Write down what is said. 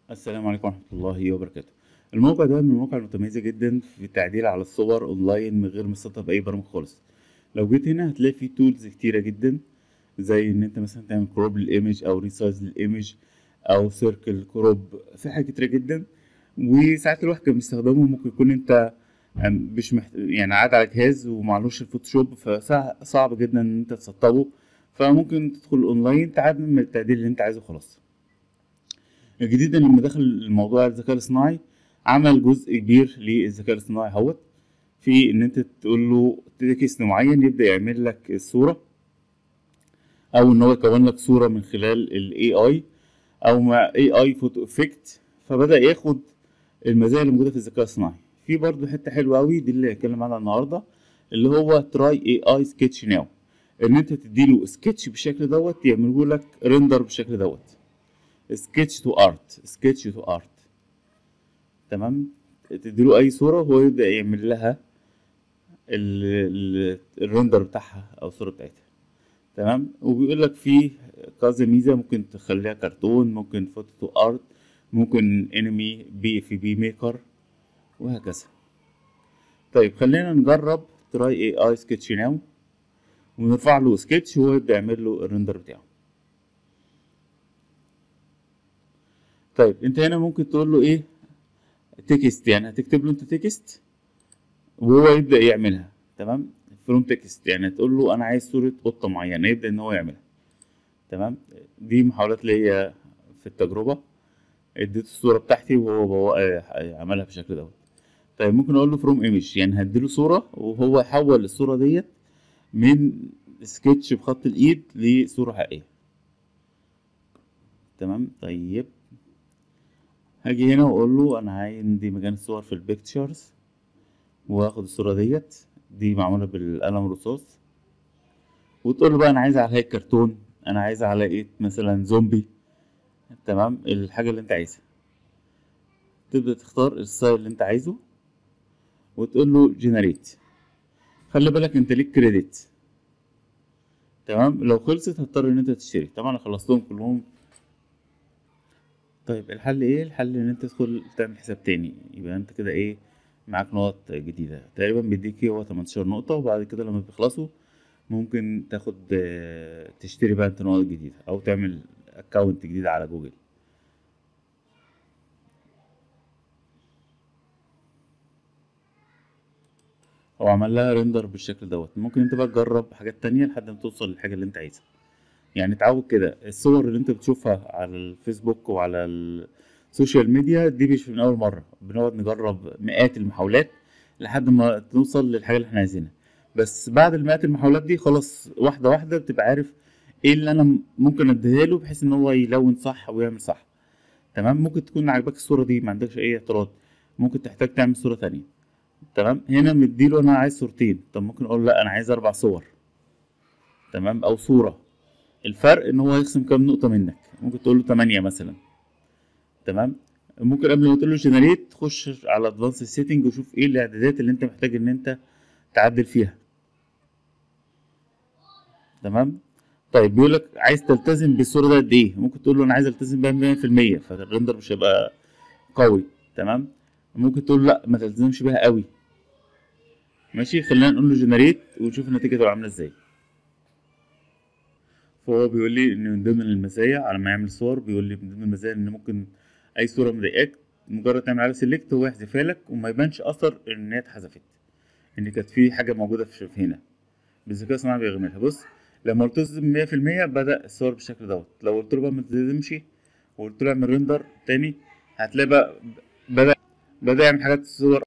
السلام عليكم ورحمة الله وبركاته الموقع ده من المواقع المتميزة جدا في التعديل على الصور اونلاين من غير ما تسطب اي برامج خالص لو جيت هنا هتلاقي فيه تولز كتيرة جدا زي ان انت مثلا تعمل كروب للايمج او ريسايز للايمج او سيركل كروب في حاجات كتيرة جدا وساعات الواحد كان بيستخدمه ممكن يكون انت مش محت... يعني قاعد على جهاز ومعلوش الفوتوشوب فصعب جدا ان انت تسطبه فممكن تدخل اونلاين تعمل التعديل اللي انت عايزه خلاص الجديد ان لما دخل الموضوع الذكاء الاصطناعي عمل جزء كبير للذكاء الاصطناعي اهوت في ان انت تقول له تكست معين يبدا يعمل لك الصوره او ان هو يكون لك صوره من خلال الاي اي او مع اي اي فوتو افكت فبدا ياخد المزايا اللي موجوده في الذكاء الصناعي في برضه حته حلوه قوي دي اللي هنتكلم عنها النهارده اللي هو تراي اي اي سكتش ناو ان انت تديله سكتش بالشكل دوت يعمله لك ريندر بالشكل دوت سكتش تو ارت سكتش تو ارت تمام تديله اي صوره وهو يبدا يعمل لها الريندر بتاعها او الصوره بتاعتها تمام وبيقول لك فيه كذا ميزه ممكن تخليها كرتون ممكن فوتو تو ارت ممكن انمي بي اف بي ميكر وهكذا طيب خلينا نجرب تراي اي اي سكتش ناو ونرفع له سكتش وهو يبدا يعمل له الريندر بتاعه طيب انت هنا ممكن تقول له ايه تكست يعني هتكتب له انت تكست وهو يبدا يعملها تمام فروم تكست يعني تقول له انا عايز صوره قطه معينه يبدا ان هو يعملها تمام دي محاولات اللي هي في التجربه اديته الصوره بتاعتي وهو عملها بالشكل دوت طيب ممكن اقول له فروم ايمج يعني هديله صوره وهو يحول الصوره ديت من سكتش بخط الايد لصوره حقيقيه تمام طيب هاجي هنا واقول له انا عندي مكان الصور في البيكتشرز واخد الصوره ديت دي معموله بالقلم الرصاص وتقول له بقى انا عايز على هيك كرتون انا عايز على ايه مثلا زومبي تمام الحاجه اللي انت عايزها تبدا تختار الستايل اللي انت عايزه وتقول له جنريت خلي بالك انت ليك كريدت تمام لو خلصت هتضطر ان انت تشتري طبعا انا خلصتهم كلهم طيب الحل ايه الحل ان انت تدخل تعمل حساب تاني يبقى انت كده ايه معاك نقط جديدة تقريبا بيديك هو 18 نقطة وبعد كده لما بيخلصوا ممكن تاخد تشتري بقى انت نقط جديدة او تعمل اكونت جديد على جوجل هو عمل لها ريندر بالشكل دوت ممكن انت بقى تجرب حاجات تانية لحد ما توصل للحاجة اللي انت عايزها يعني اتعود كده الصور اللي انت بتشوفها على الفيسبوك وعلى السوشيال ميديا دي مش من اول مره بنقعد نجرب مئات المحاولات لحد ما نوصل للحاجه اللي احنا عايزينها بس بعد المئات المحاولات دي خلاص واحده واحده بتبقى عارف ايه اللي انا ممكن اديها له بحيث ان هو يلون صح ويعمل صح تمام ممكن تكون عاجباك الصوره دي ما عندكش اي اعتراض ممكن تحتاج تعمل صوره تانية تمام هنا مديله انا عايز صورتين طب ممكن اقول لا انا عايز اربع صور تمام او صوره الفرق ان هو يخصم كام نقطة منك ممكن تقول له 8 مثلا تمام ممكن قبل ما تقول له جنريت تخش على ادفانس سيتنج وشوف ايه الاعدادات اللي انت محتاج ان انت تعدل فيها تمام طيب بيقول لك عايز تلتزم بالصورة ده قد ايه ممكن تقول له انا عايز التزم بيها 100% فالريندر مش هيبقى قوي تمام ممكن تقول له لا ما تلتزمش بيها قوي ماشي خلينا نقول له جنريت ونشوف النتيجة تبقى عاملة ازاي فهو بيقول لي ان من ضمن المزايا على ما يعمل صور بيقول لي من ضمن المزايا ان ممكن اي صوره مضايقاك مجرد تعمل عليها سيلكت هو يحذفها لك وما يبانش اثر ان هي اتحذفت ان كانت في حاجه موجوده في هنا بالذكاء الصناعي بيغملها بص لما التزم 100% بدا الصور بالشكل دوت لو قلت له بقى ما تلزمش وقلت له اعمل ريندر تاني هتلاقي بقى بدا بدا يعمل حاجات الصور